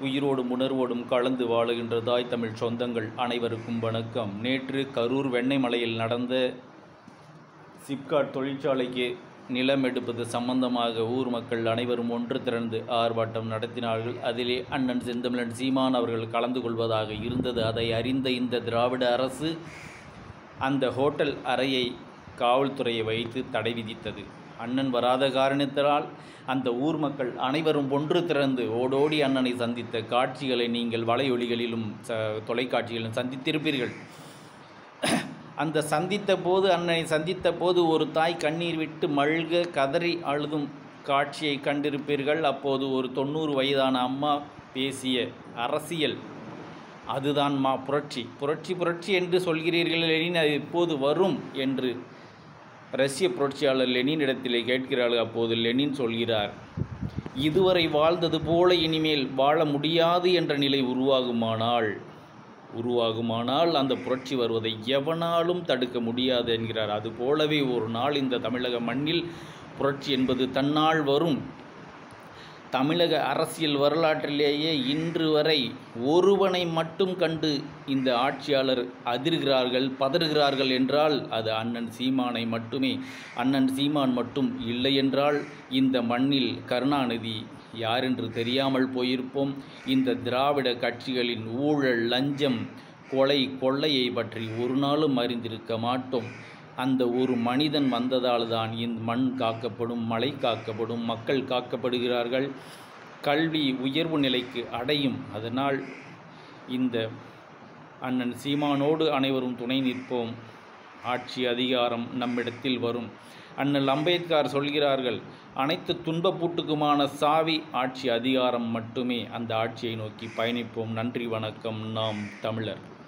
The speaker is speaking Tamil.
உயிரோடும் உணர்வோடும் கலந்து வாழுகின்ற தாய் தமிழ் சொந்தங்கள் அனைவருக்கும் வணக்கம் நேற்று கரூர் வெண்ணெய்மலையில் நடந்த சிப்காட் தொழிற்சாலைக்கு நிலம் எடுப்பது சம்பந்தமாக ஊர் மக்கள் அனைவரும் ஒன்று திரண்டு ஆர்ப்பாட்டம் நடத்தினார்கள் அதிலே அண்ணன் செந்தமிழன் சீமான் அவர்கள் கலந்து கொள்வதாக இருந்தது அதை அறிந்த இந்த திராவிட அரசு அந்த ஹோட்டல் அறையை காவல்துறையை வைத்து தடை விதித்தது அண்ணன் வராத காரணத்தினால் அந்த ஊர் மக்கள் அனைவரும் ஒன்று திறந்து ஓடோடி அண்ணனை சந்தித்த காட்சிகளை நீங்கள் வலையொலிகளிலும் ச தொலைக்காட்சிகளிலும் சந்தித்திருப்பீர்கள் அந்த சந்தித்த போது அண்ணனை சந்தித்த போது ஒரு தாய் கண்ணீர் விட்டு மல்க கதறி அழுதும் காட்சியை கண்டிருப்பீர்கள் அப்போது ஒரு தொண்ணூறு வயதான அம்மா பேசிய அரசியல் அதுதான் மா புரட்சி புரட்சி புரட்சி என்று சொல்கிறீர்கள் லெனின் அது எப்போது வரும் என்று ரஷ்ய புரட்சியாளர் லெனினிடத்திலே கேட்கிறார்கள் அப்போது லெனின் சொல்கிறார் இதுவரை வாழ்ந்தது போல இனிமேல் வாழ முடியாது என்ற நிலை உருவாகுமானால் உருவாகுமானால் அந்த புரட்சி வருவதை எவனாலும் தடுக்க முடியாது என்கிறார் அதுபோலவே ஒரு நாள் இந்த தமிழக மண்ணில் புரட்சி என்பது தன்னால் வரும் தமிழக அரசியல் வரலாற்றிலேயே இன்று வரை ஒருவனை மட்டும் கண்டு இந்த ஆட்சியாளர் அதிர்கிறார்கள் பதறுகிறார்கள் என்றால் அது அண்ணன் சீமானை மட்டுமே அண்ணன் சீமான் மட்டும் இல்லை என்றால் இந்த மண்ணில் கருணாநிதி யாரென்று தெரியாமல் போயிருப்போம் இந்த திராவிட கட்சிகளின் ஊழல் லஞ்சம் கொலை கொள்ளையை பற்றி ஒரு நாளும் அறிந்திருக்க மாட்டோம் அந்த ஒரு மனிதன் வந்ததால் தான் இந்த மண் காக்கப்படும் மலை காக்கப்படும் மக்கள் காக்கப்படுகிறார்கள் கல்வி உயர்வு நிலைக்கு அடையும் அதனால் இந்த அண்ணன் சீமானோடு அனைவரும் துணை நிற்போம் ஆட்சி அதிகாரம் நம்மிடத்தில் வரும் அண்ணல் அம்பேத்கர் சொல்கிறார்கள் அனைத்து துன்பப்பூட்டுக்குமான சாவி ஆட்சி அதிகாரம் மட்டுமே அந்த ஆட்சியை நோக்கி பயணிப்போம் நன்றி வணக்கம் நாம் தமிழர்